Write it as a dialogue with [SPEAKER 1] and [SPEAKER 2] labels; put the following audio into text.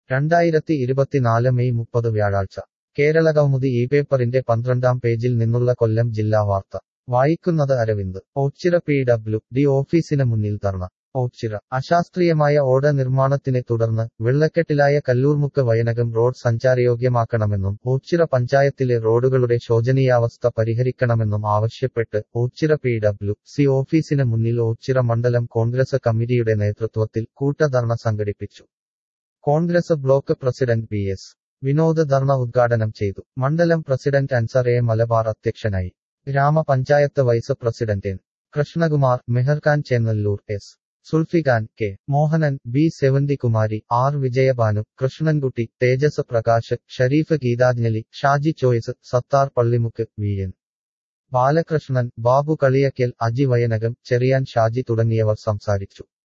[SPEAKER 1] രണ്ടായിരത്തി ഇരുപത്തിനാല് മെയ് മുപ്പത് വ്യാഴാഴ്ച കേരളകൗമുദി ഈ പേപ്പറിന്റെ പന്ത്രണ്ടാം പേജിൽ നിന്നുള്ള കൊല്ലം ജില്ലാ വാർത്ത വായിക്കുന്നത് Aravind Oachira P W D ഓഫീസിന് മുന്നിൽ ധർണ ഓച്ചിറ അശാസ്ത്രീയമായ ഓട നിർമ്മാണത്തിനെ തുടർന്ന് വെള്ളക്കെട്ടിലായ കല്ലൂർമുക്ക് വയനകം റോഡ് സഞ്ചാരയോഗ്യമാക്കണമെന്നും ഓച്ചിറ പഞ്ചായത്തിലെ റോഡുകളുടെ ശോചനീയാവസ്ഥ പരിഹരിക്കണമെന്നും ആവശ്യപ്പെട്ട് ഓച്ചിറ പി ഡബ്ല്യു സി ഓഫീസിന് മുന്നിൽ ഓച്ചിറ മണ്ഡലം കോൺഗ്രസ് കമ്മിറ്റിയുടെ നേതൃത്വത്തിൽ കൂട്ടധർണ സംഘടിപ്പിച്ചു Congress block president P S Vinod dharna ഉദ്ഘാടനം ചെയ്തു മണ്ഡലം പ്രസിഡന്റ് അൻസർ എ മലബാർ അധ്യക്ഷനായി ഗ്രാമപഞ്ചായത്ത് vice president N Krishnakumar Meharkhan Chennallur S Sulfikhan K Mohanan B Sevanthikumari R Vijayabhanu Krishnankutty Tejas Prakash Sharif Geethanjali Shaji Choice Sathar Pallimukku V N Balakrishnan Babu Kaliyakkal Aji Vayanakam Cherian Shaji തുടങ്ങിയവർ സംസാരിച്ചു